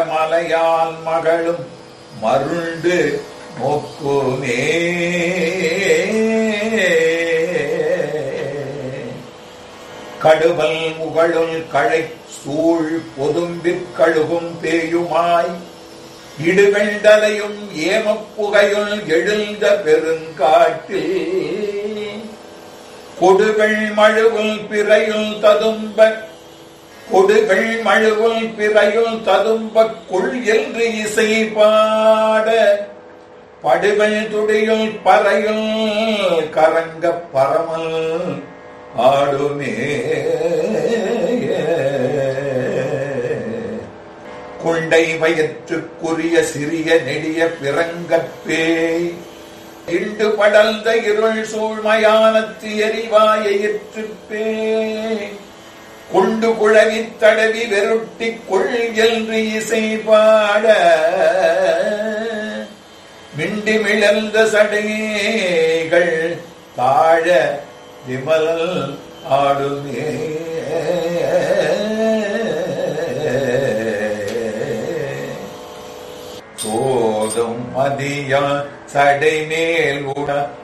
மலையால் மகளும் மருண்டு நோக்குமே கடுவல் முகழுள் களை சூழ் பொதும்பிற் கழுகும் பேயுமாய் இடுகண்டலையும் ஏமப்புகையுள் எழுந்த பெருங்காட்டில் கொடுகள் மழுவுல் பிறையுள் ததும்ப கொடுகள் மழுவுல் பிறையுள் ததும்ப கொள் என்று இசை பாட படுகள் துடியுள் பறையுள் கரங்க பரமல் ஆடுமே குண்டை வயிற்றுக்குரிய சிறிய நெடிய பிறங்கப்பேய் இண்டு படர்ந்த இருள் சூழ்மயானத்து எரிவாயிற்றுப்பே கொண்டு குழவித் தடவி வெருட்டி கொள் என்று இசை பாட மிண்டி மிளர்ந்த சடைகள் தாழ விமல் ஆடுமே சோதும் மதியா சடை மேல் உட